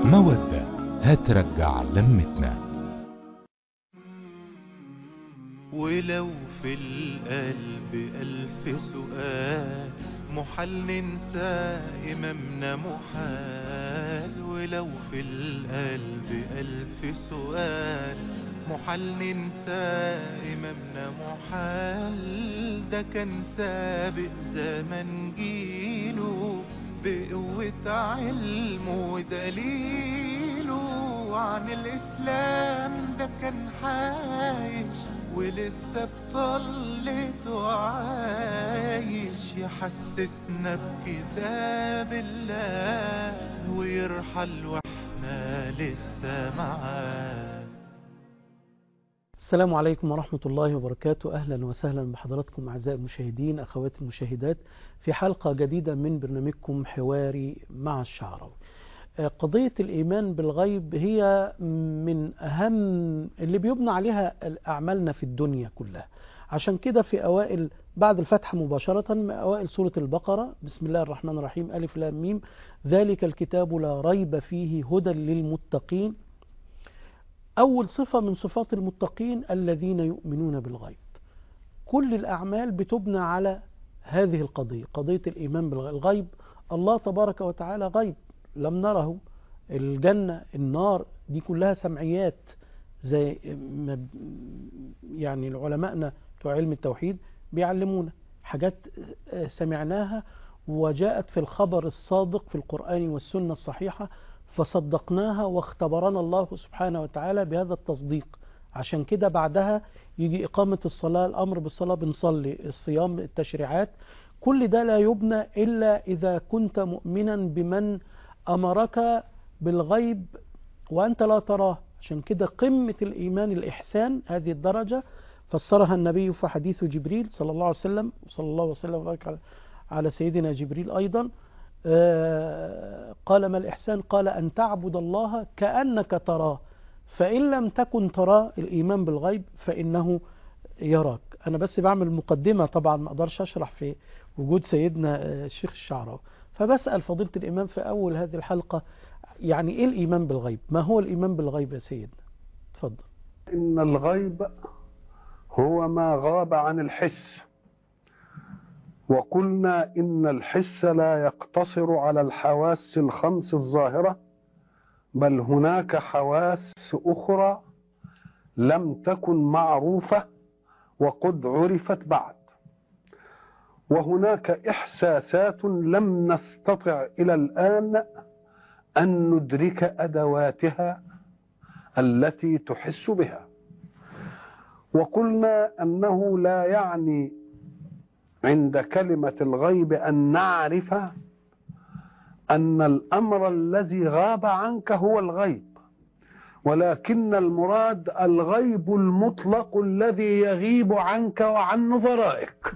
مودة هترجع لمتنا ولو في القلب ألف سؤال محال ننسى إمامنا محال ولو في القلب ألف سؤال محال ننسى إمامنا محال ده كان سابق زمن جيله بقوة علمه ودليله عن الإسلام ده كان عايش ولسه بطلته عايش يحسسنا بكتاب الله ويرحل واحنا لسه معاه السلام عليكم ورحمة الله وبركاته أهلا وسهلا بحضراتكم أعزائي المشاهدين أخواتي المشاهدات في حلقة جديدة من برنامجكم حواري مع الشعراوي قضية الإيمان بالغيب هي من أهم اللي بيبنى عليها أعمالنا في الدنيا كلها عشان كده في أوائل بعد الفتح مباشرة من أوائل سورة البقرة بسم الله الرحمن الرحيم ألف لام ميم ذلك الكتاب لا ريب فيه هدى للمتقين أول صفة من صفات المتقين الذين يؤمنون بالغيب كل الأعمال بتبنى على هذه القضية قضية الإيمان بالغيب الله تبارك وتعالى غيب لم نره الجنة النار دي كلها سمعيات زي ما يعني العلماءنا بتوع علم التوحيد بيعلمونا حاجات سمعناها وجاءت في الخبر الصادق في القرآن والسنة الصحيحة فصدقناها واختبرنا الله سبحانه وتعالى بهذا التصديق عشان كده بعدها يجي إقامة الصلاة الأمر بالصلاة بنصلي الصيام التشريعات كل ده لا يبنى إلا إذا كنت مؤمنا بمن أمرك بالغيب وأنت لا تراه عشان كده قمة الإيمان الإحسان هذه الدرجة فسرها النبي في حديث جبريل صلى الله عليه وسلم صلى الله وسلم وبارك على سيدنا جبريل أيضا قال ما الإحسان قال أن تعبد الله كأنك تراه فإن لم تكن تراه الإيمان بالغيب فإنه يراك أنا بس بعمل مقدمة طبعا ما أقدرش أشرح في وجود سيدنا الشيخ الشعراوي فبسأل فضيلة الإمام في أول هذه الحلقة يعني إيه الإيمان بالغيب ما هو الإيمان بالغيب يا سيدنا تفضل إن الغيب هو ما غاب عن الحس وقلنا إن الحس لا يقتصر على الحواس الخمس الظاهرة بل هناك حواس أخرى لم تكن معروفة وقد عرفت بعد وهناك إحساسات لم نستطع إلى الآن أن ندرك أدواتها التي تحس بها وقلنا أنه لا يعني عند كلمة الغيب أن نعرف أن الأمر الذي غاب عنك هو الغيب ولكن المراد الغيب المطلق الذي يغيب عنك وعن نظرائك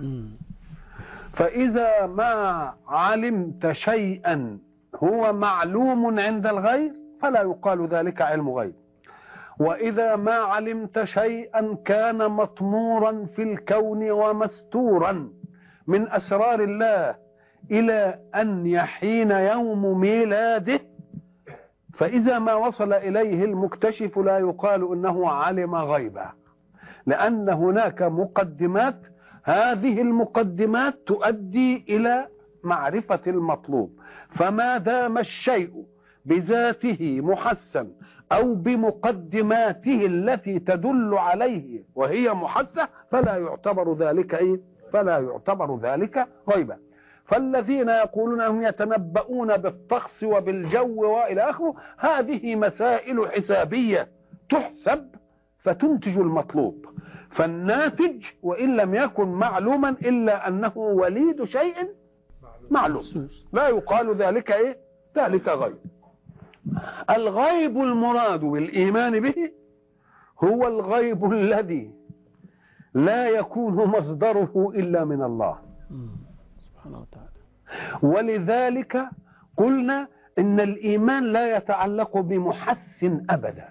فإذا ما علمت شيئا هو معلوم عند الغير فلا يقال ذلك علم غيب وإذا ما علمت شيئا كان مطمورا في الكون ومستورا من أسرار الله إلى أن يحين يوم ميلاده فإذا ما وصل إليه المكتشف لا يقال إنه علم غيبا لأن هناك مقدمات هذه المقدمات تؤدي إلى معرفة المطلوب فما دام الشيء بذاته محسن أو بمقدماته التي تدل عليه وهي محسة فلا يعتبر ذلك إيه؟ فلا يعتبر ذلك غيبا فالذين يقولون انهم يتنبؤون بالطقس وبالجو والى اخره هذه مسائل حسابيه تحسب فتنتج المطلوب فالناتج وان لم يكن معلوما الا انه وليد شيء معلوم لا يقال ذلك ايه ذلك غيب الغيب المراد بالايمان به هو الغيب الذي لا يكون مصدره الا من الله سبحانه وتعالى ولذلك قلنا ان الايمان لا يتعلق بمحسن ابدا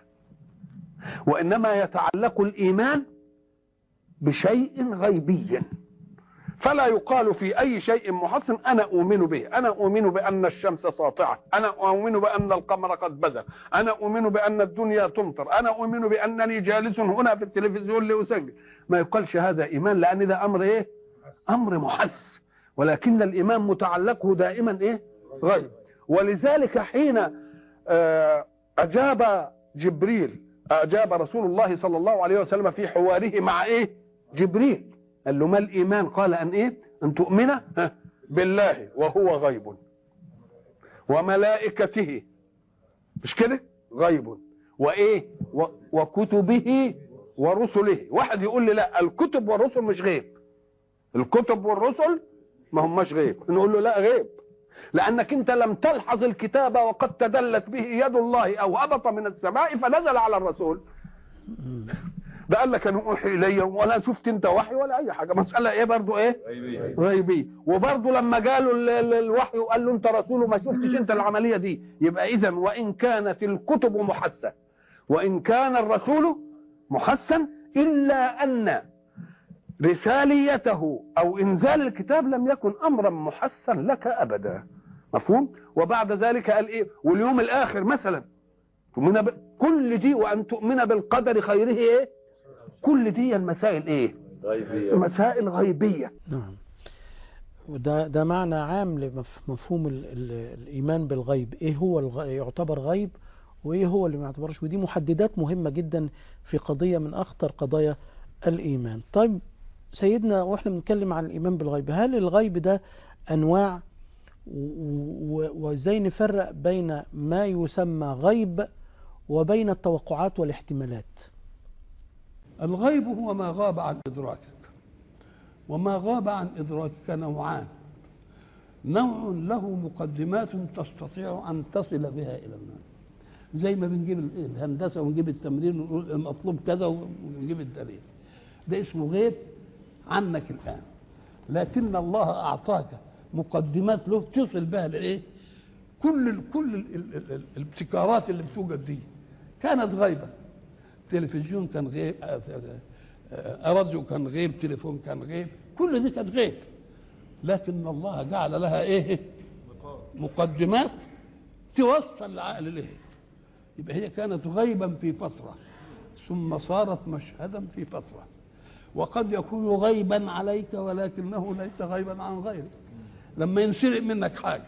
وانما يتعلق الايمان بشيء غيبي فلا يقال في أي شيء محسن أنا أؤمن به أنا أؤمن بأن الشمس ساطعة أنا أؤمن بأن القمر قد بزغ أنا أؤمن بأن الدنيا تمطر أنا أؤمن بأنني جالس هنا في التلفزيون لأسجل ما يقالش هذا إيمان لأن ده أمر إيه أمر محس ولكن الإيمان متعلقه دائما إيه غيب ولذلك حين آه، أجاب جبريل أجاب رسول الله صلى الله عليه وسلم في حواره مع إيه جبريل قال له ما الإيمان قال أن إيه أن تؤمن ها، بالله وهو غيب وملائكته مش كده غيب وإيه و- وكتبه ورسله واحد يقول لي لا الكتب والرسل مش غيب الكتب والرسل ما هماش غيب نقول له لا غيب لأنك أنت لم تلحظ الكتاب وقد تدلت به يد الله أو هبط من السماء فنزل على الرسول ده قال لك انا اوحي الي ولا شفت انت وحي ولا اي حاجه مساله ايه برضو ايه غيبيه وبرضو لما قالوا ال- ال- الوحي وقال له انت رسول وما شفتش انت العمليه دي يبقى اذا وان كانت الكتب محسه وان كان الرسول محسن الا ان رساليته او انزال الكتاب لم يكن امرا محسن لك ابدا مفهوم وبعد ذلك قال ايه واليوم الاخر مثلا تؤمن ب... كل دي وان تؤمن بالقدر خيره ايه كل دي المسائل ايه غيبية مسائل غيبيه نعم وده ده معنى عام لمفهوم ال ال الإيمان بالغيب إيه هو الغ... يعتبر غيب وإيه هو اللي ما يعتبرش ودي محددات مهمة جدا في قضية من أخطر قضايا الإيمان طيب سيدنا وإحنا بنتكلم عن الإيمان بالغيب هل الغيب ده أنواع و- و- وإزاي نفرق بين ما يسمى غيب وبين التوقعات والاحتمالات الغيب هو ما غاب عن إدراكك وما غاب عن إدراكك نوعان نوع له مقدمات تستطيع أن تصل بها إلى الناس زي ما بنجيب ال- الهندسة ونجيب التمرين ونقول المطلوب كذا ونجيب الدليل ده اسمه غيب عنك الآن لكن الله أعطاك مقدمات له تصل بها لإيه كل ال كل ال ال ال ال الابتكارات اللي بتوجد دي كانت غيبة تلفزيون كان غيب آه، آه، راديو كان غيب تليفون كان غيب كل دي كانت غيب لكن الله جعل لها ايه مقدمات توصل العقل اليه يبقى هي كانت غيبا في فتره ثم صارت مشهدا في فتره وقد يكون غيبا عليك ولكنه ليس غيبا عن غيرك لما ينسرق منك حاجه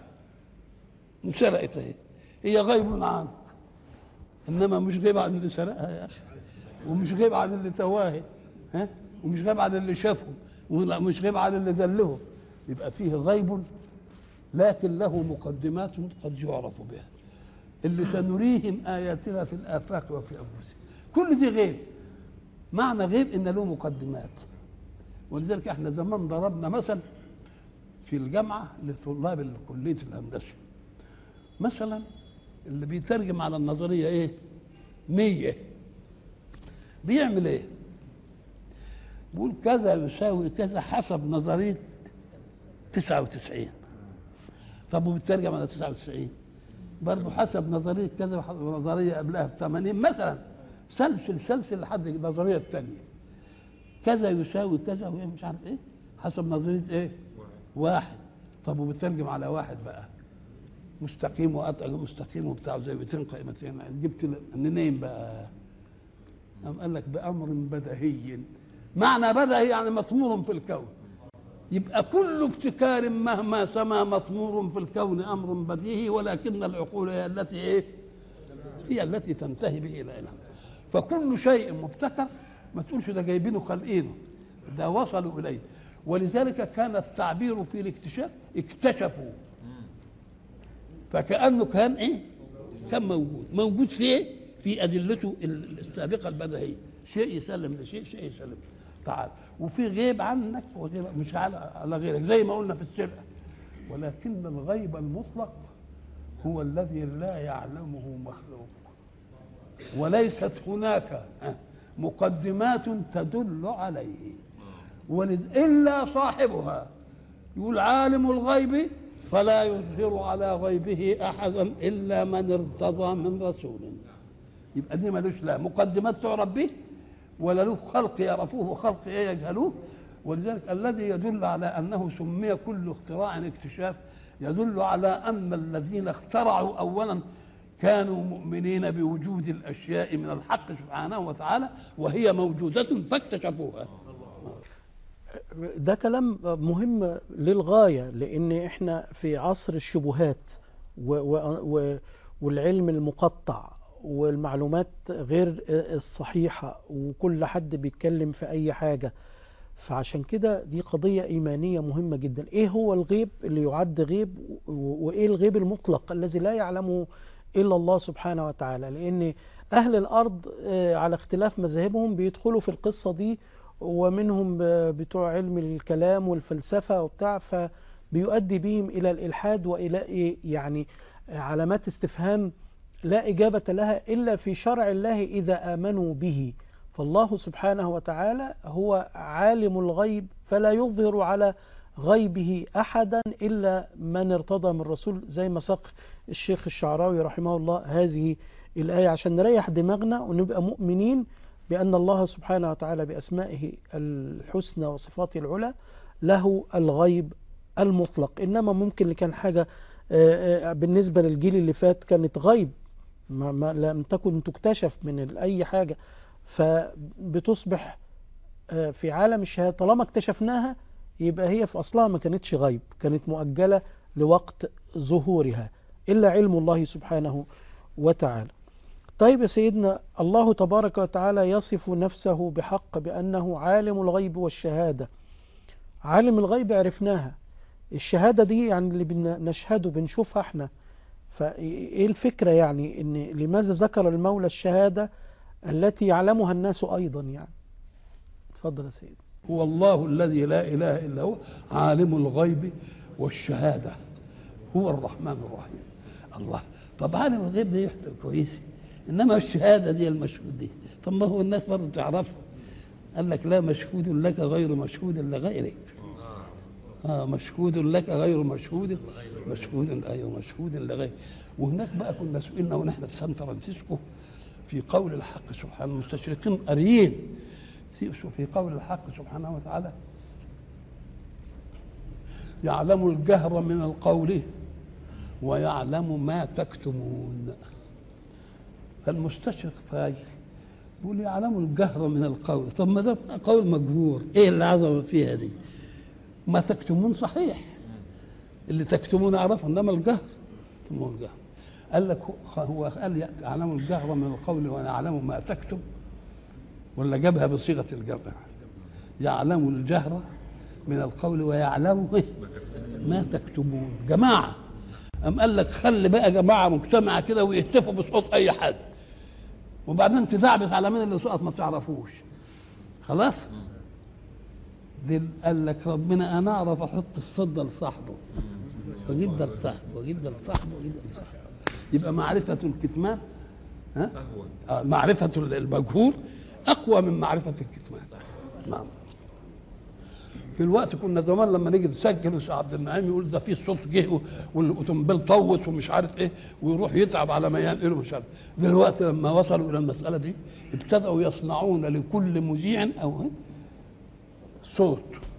انسرقت اهي هي غيب عنك انما مش غيب عن اللي سرقها يا اخي ومش غيب عن اللي تواه ها ومش غيب عن اللي شافه ومش غيب عن اللي دله يبقى فيه غيب لكن له مقدمات قد يعرف بها اللي سنريهم اياتنا في الافاق وفي انفسهم كل دي غيب معنى غيب ان له مقدمات ولذلك احنا زمان ضربنا مثل في الجامعه لطلاب كليه الهندسه مثلا اللي بيترجم على النظريه ايه مية بيعمل ايه بيقول كذا يساوي كذا حسب نظريه 99 طب وبيترجم على 99 برضه حسب نظريه كذا وحسب نظريه قبلها ب 80 مثلا سلسل سلسل لحد النظريه الثانيه كذا يساوي كذا وهي مش عارف ايه حسب نظريه ايه واحد طب وبترجم على واحد بقى مستقيم واتقل مستقيم وبتاع زي 200 قائمتين جبت منين بقى قام قال لك بامر بديهي معنى بدهي يعني مطمور في الكون يبقى كل ابتكار مهما سما مطمور في الكون امر بديهي ولكن العقول هي التي ايه هي التي تنتهي به الى الى فكل شيء مبتكر ما تقولش ده جايبينه خالقينه ده وصلوا اليه ولذلك كان التعبير في الاكتشاف اكتشفوا فكانه كان ايه كان موجود موجود في ايه في ادلته السابقه البديهيه شيء يسلم لشيء شيء يسلم تعال وفي غيب عنك وغيب مش على على غيرك زي ما قلنا في السرقه ولكن الغيب المطلق هو الذي لا يعلمه مخلوق وليست هناك مقدمات تدل عليه ولد إلا صاحبها يقول عالم الغيب فلا يظهر على غيبه أحدا إلا من ارتضى من رسول يبقى دي ملوش لا مقدمات تعرف به ولا له خلق يعرفوه وخلق ايه يجهلوه ولذلك الذي يدل على انه سمي كل اختراع اكتشاف يدل على ان الذين اخترعوا اولا كانوا مؤمنين بوجود الاشياء من الحق سبحانه وتعالى وهي موجوده فاكتشفوها ده كلام مهم للغاية لأن إحنا في عصر الشبهات و و و والعلم المقطع والمعلومات غير الصحيحة وكل حد بيتكلم في أي حاجة فعشان كده دي قضية إيمانية مهمة جدا إيه هو الغيب اللي يعد غيب و- وإيه الغيب المطلق الذي لا يعلمه إلا الله سبحانه وتعالى لأن أهل الأرض آه، على اختلاف مذاهبهم بيدخلوا في القصة دي ومنهم ب- بتوع علم الكلام والفلسفة وبتاع فبيؤدي بهم إلى الإلحاد وإلى إيه؟ يعني علامات استفهام لا إجابة لها إلا في شرع الله إذا آمنوا به فالله سبحانه وتعالى هو عالم الغيب فلا يظهر على غيبه أحدا إلا من ارتضى من رسول زي ما ساق الشيخ الشعراوي رحمه الله هذه الآية عشان نريح دماغنا ونبقى مؤمنين بأن الله سبحانه وتعالى بأسمائه الحسنى وصفاته العلى له الغيب المطلق إنما ممكن اللي كان حاجة آه، آه، بالنسبة للجيل اللي فات كانت غيب ما ما لم تكن تكتشف من ال- أي حاجة فبتصبح آه، في عالم الشهادة طالما اكتشفناها يبقى هي في أصلها ما كانتش غيب كانت مؤجلة لوقت ظهورها إلا علم الله سبحانه وتعالى طيب يا سيدنا الله تبارك وتعالى يصف نفسه بحق بأنه عالم الغيب والشهادة عالم الغيب عرفناها الشهادة دي يعني اللي بنشهده بنشوفها احنا فايه الفكرة يعني ان لماذا ذكر المولى الشهادة التي يعلمها الناس ايضا يعني اتفضل يا سيدي هو الله الذي لا اله الا هو عالم الغيب والشهاده هو الرحمن الرحيم الله طب عالم الغيب ده يحتوي كويس انما الشهاده دي المشهود دي طب ما هو الناس برضه تعرفه قال لك لا مشهود لك غير مشهود لغيرك اه مشهود لك غير مشهود مشهود ايوه مشهود لغيرك وهناك بقى كنا سئلنا ونحن في سان فرانسيسكو في قول الحق سبحانه المستشرقين قاريين في في قول الحق سبحانه وتعالى يعلم الجهر من القول ويعلم ما تكتمون فالمستشرق فاجر بيقول يعلم الجهر من القول طب ما ده قول مجهور ايه العظمه فيها دي ما تكتمون صحيح اللي تكتمون اعرفه انما الجهر تكتمون الجهر قال لك هو- هو قال يعلم الجهر من القول ويعلم ما تكتم ولا جابها بصيغه الجر يعلم الجهر من القول ويعلم إيه؟ ما تكتمون جماعه أم قال لك خلي بقى جماعه مجتمعه كده ويهتفوا بصوت اي حد وبعدين تدعبس على مين اللي سقط ما تعرفوش خلاص دي قال لك ربنا انا اعرف احط الصوت ده لصاحبه واجيب ده لصاحبه واجيب ده لصاحبه واجيب ده لصاحبه يبقى معرفه الكتمان ها آه معرفه المجهول اقوى من معرفه الكتمان نعم في الوقت كنا زمان لما نيجي نسجل الشيخ عبد النعيم يقول ده في صوت جه والاوتوموبيل طوت ومش عارف ايه ويروح يتعب على ما ينقله مش عارف دلوقتي لما وصلوا الى المساله دي ابتدأوا يصنعون لكل مذيع او إيه؟ صوت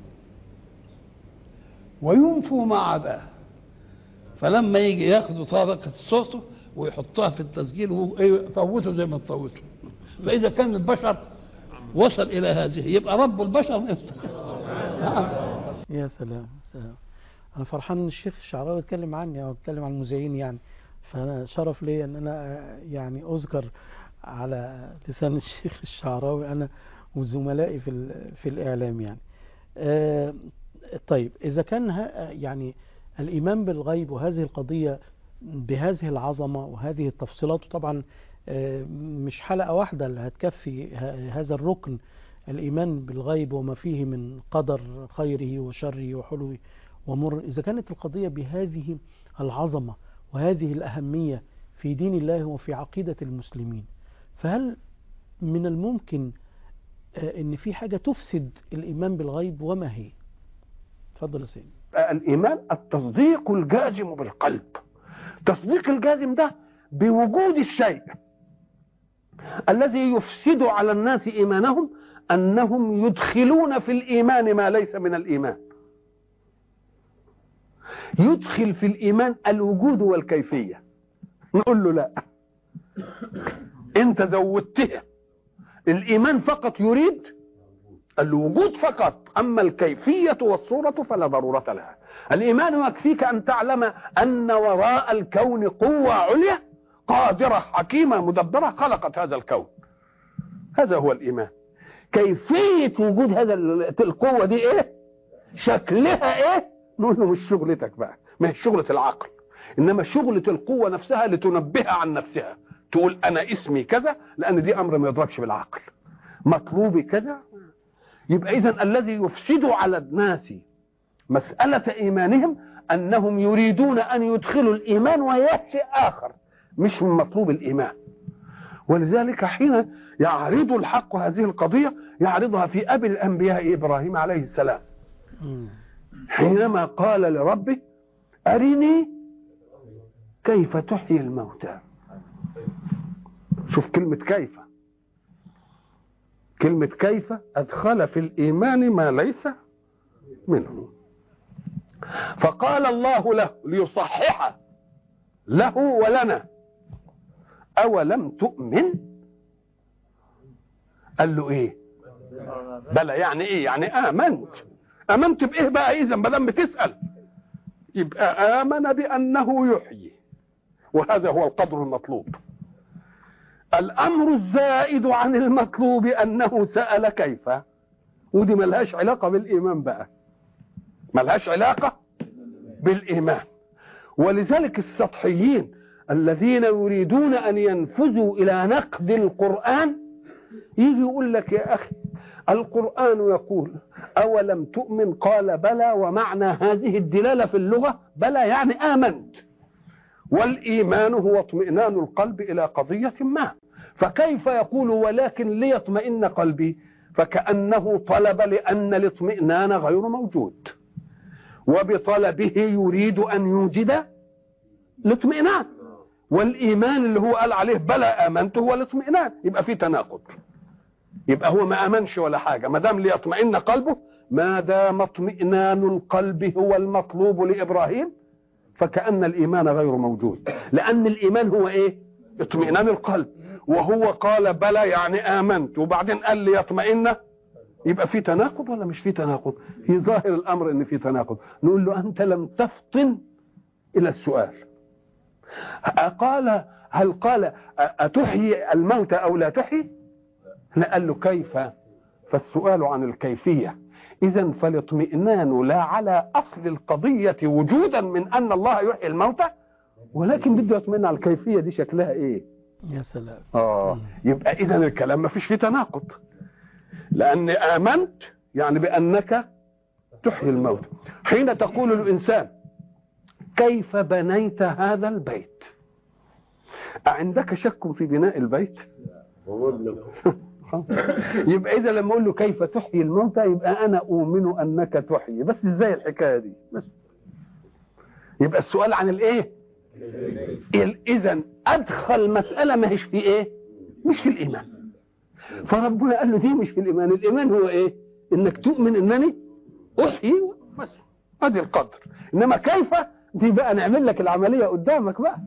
وينفوا ما عداه فلما يجي ياخذوا طبقه صوته ويحطها في التسجيل ويفوتوا زي ما تفوتوا فاذا كان البشر وصل الى هذه يبقى رب البشر نعم يا سلام سلام انا فرحان ان الشيخ الشعراوي اتكلم عني او اتكلم عن المذيعين يعني فانا شرف لي ان انا يعني اذكر على لسان الشيخ الشعراوي انا وزملائي في ال- في الاعلام يعني آه، طيب اذا كان ه- يعني الايمان بالغيب وهذه القضيه بهذه العظمه وهذه التفصيلات طبعا آه، مش حلقه واحده اللي هتكفي ه- هذا الركن الإيمان بالغيب وما فيه من قدر خيره وشره وحلوه ومر إذا كانت القضية بهذه العظمة وهذه الأهمية في دين الله وفي عقيدة المسلمين فهل من الممكن آه، أن في حاجة تفسد الإيمان بالغيب وما هي تفضل يا سيدي الإيمان التصديق الجازم بالقلب تصديق الجازم ده بوجود الشيء الذي يفسد على الناس إيمانهم أنهم يدخلون في الإيمان ما ليس من الإيمان يدخل في الإيمان الوجود والكيفية نقول له لا أنت زودتها الإيمان فقط يريد الوجود فقط أما الكيفية والصورة فلا ضرورة لها الإيمان يكفيك أن تعلم أن وراء الكون قوة عليا قادرة حكيمة مدبرة خلقت هذا الكون هذا هو الإيمان كيفية وجود هذا القوة دي إيه شكلها إيه نقول له مش شغلتك بقى ما هي شغلة العقل إنما شغلة القوة نفسها لتنبهها عن نفسها تقول أنا اسمي كذا لأن دي أمر ما يدركش بالعقل مطلوبي كذا يبقى إذا الذي يفسد على الناس مسألة إيمانهم أنهم يريدون أن يدخلوا الإيمان وهي شيء آخر مش من مطلوب الإيمان ولذلك حين يعرض الحق هذه القضية يعرضها في أبي الأنبياء إبراهيم عليه السلام حينما قال لربه أرني كيف تحيي الموتى شوف كلمة كيف كلمة كيف أدخل في الإيمان ما ليس منه فقال الله له ليصحح له ولنا أولم تؤمن قال له إيه بلى يعني إيه يعني آمنت آمنت بإيه بقى إذا ما دام بتسأل يبقى آمن بأنه يحيي وهذا هو القدر المطلوب الأمر الزائد عن المطلوب أنه سأل كيف ودي ملهاش علاقة بالإيمان بقى ملهاش علاقة بالإيمان ولذلك السطحيين الذين يريدون أن ينفذوا إلى نقد القرآن يجي يقول لك يا أخي القرآن يقول أولم تؤمن قال بلى ومعنى هذه الدلالة في اللغة بلى يعني آمنت والإيمان هو اطمئنان القلب إلى قضية ما فكيف يقول ولكن ليطمئن قلبي فكأنه طلب لأن الاطمئنان غير موجود وبطلبه يريد أن يوجد الاطمئنان والإيمان اللي هو قال عليه بلى آمنت هو الاطمئنان يبقى في تناقض يبقى هو ما آمنش ولا حاجة ما دام ليطمئن قلبه ما دام اطمئنان القلب هو المطلوب لإبراهيم فكأن الإيمان غير موجود لأن الإيمان هو إيه اطمئنان القلب وهو قال بلى يعني آمنت وبعدين قال لي يطمئن يبقى في تناقض ولا مش في تناقض في ظاهر الأمر إن في تناقض نقول له أنت لم تفطن إلى السؤال قال هل قال أتحيي الموت أو لا تحيي لا قال له كيف فالسؤال عن الكيفية إذا فالاطمئنان لا على أصل القضية وجودا من أن الله يحيي الموتى ولكن بده يطمئن على الكيفية دي شكلها إيه يا سلام آه يبقى إذا الكلام ما فيش فيه تناقض لأن آمنت يعني بأنك تحيي الموت حين تقول الإنسان كيف بنيت هذا البيت عندك شك في بناء البيت يبقى اذا لما اقول له كيف تحيي الموتى يبقى انا اؤمن انك تحيي بس ازاي الحكايه دي بس يبقى السؤال عن الايه اذا ادخل مساله ما هيش في ايه مش في الايمان فربنا قال له دي مش في الايمان الايمان هو ايه انك تؤمن انني احيي بس ادي القدر انما كيف دي بقى نعمل لك العمليه قدامك بقى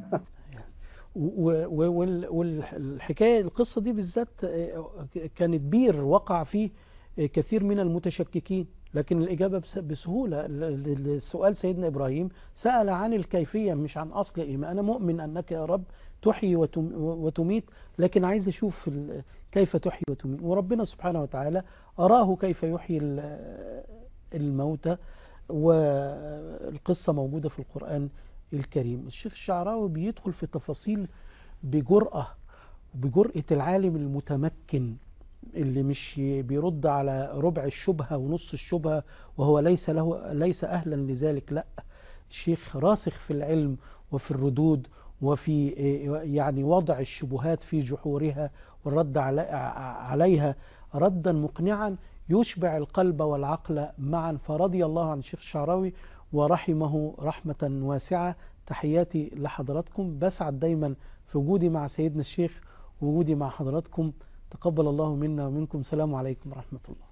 والحكايه القصه دي بالذات كانت بير وقع فيه كثير من المتشككين لكن الإجابة بسهولة السؤال سيدنا إبراهيم سأل عن الكيفية مش عن أصل الإيمان أنا مؤمن أنك يا رب تحيي وتميت لكن عايز أشوف كيف تحيي وتميت وربنا سبحانه وتعالى أراه كيف يحيي الموتى والقصة موجودة في القرآن الكريم الشيخ الشعراوي بيدخل في تفاصيل بجرأة بجرأة العالم المتمكن اللي مش بيرد على ربع الشبهة ونص الشبهة وهو ليس له ليس أهلا لذلك لا الشيخ راسخ في العلم وفي الردود وفي يعني وضع الشبهات في جحورها والرد عليها ردا مقنعا يشبع القلب والعقل معا فرضي الله عن الشيخ الشعراوي ورحمه رحمة واسعة تحياتي لحضراتكم بسعد دايما في وجودي مع سيدنا الشيخ وجودي مع حضراتكم تقبل الله منا ومنكم سلام عليكم ورحمة الله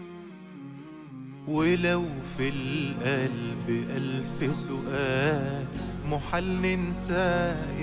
ولو في القلب ألف سؤال محال ننسى